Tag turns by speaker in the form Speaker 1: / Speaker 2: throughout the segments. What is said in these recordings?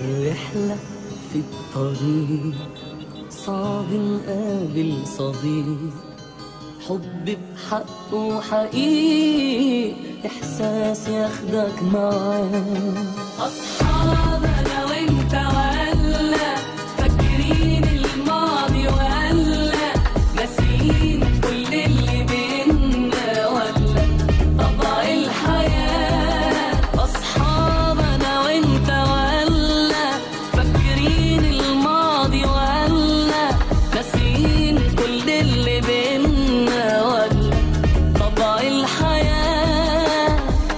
Speaker 1: رحلة في الطريق صعب نقابل صديق حب بحقه حقيقي إحساس ياخدك معاه أصحاب أنا وأنت ولا فاكرين الماضي ولا ناسيين كل اللي بينا ولا طبع الحياة أصحاب أنا وأنت ولا فاكرين الماضي ولا ناسيين كل اللي بينا ولا طبع الحياة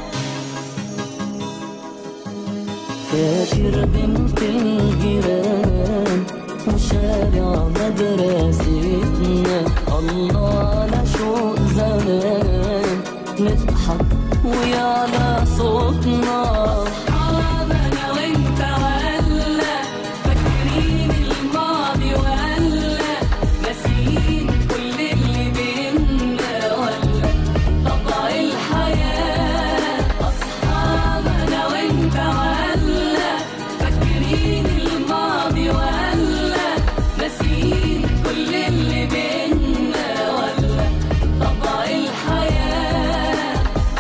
Speaker 1: فاكر بنت الجيران وشارع مدرستنا الله على شوق زمان نضحك ويعلى صوتنا أصحابنا وانت ولا فاكرين الماضي ولا ناسيين كل اللي بينا ولا طبع الحياة أصحابنا وانت ولا فاكرين الماضي ولا ناسيين كل اللي بينا ولا طبع الحياة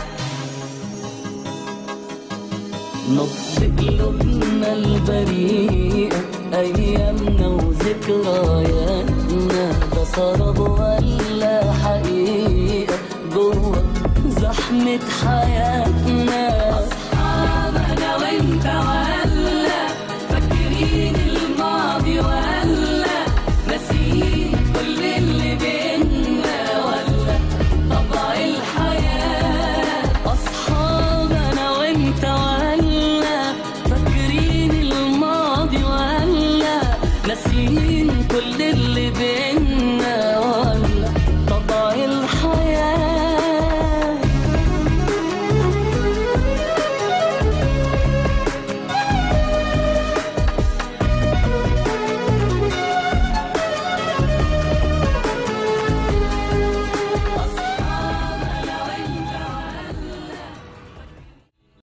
Speaker 1: نبض قلوبنا البريئة أيامنا وذكرياتنا ده سراب ولا حقيقة جوه زحمة حياتنا أصحابنا وانت ولا فاكرين الماضي ولا ناسيين كل اللي بينا ولا طبع الحياة أصحابنا وانت ولا فاكرين الماضي ولا ناسيين كل اللي بينا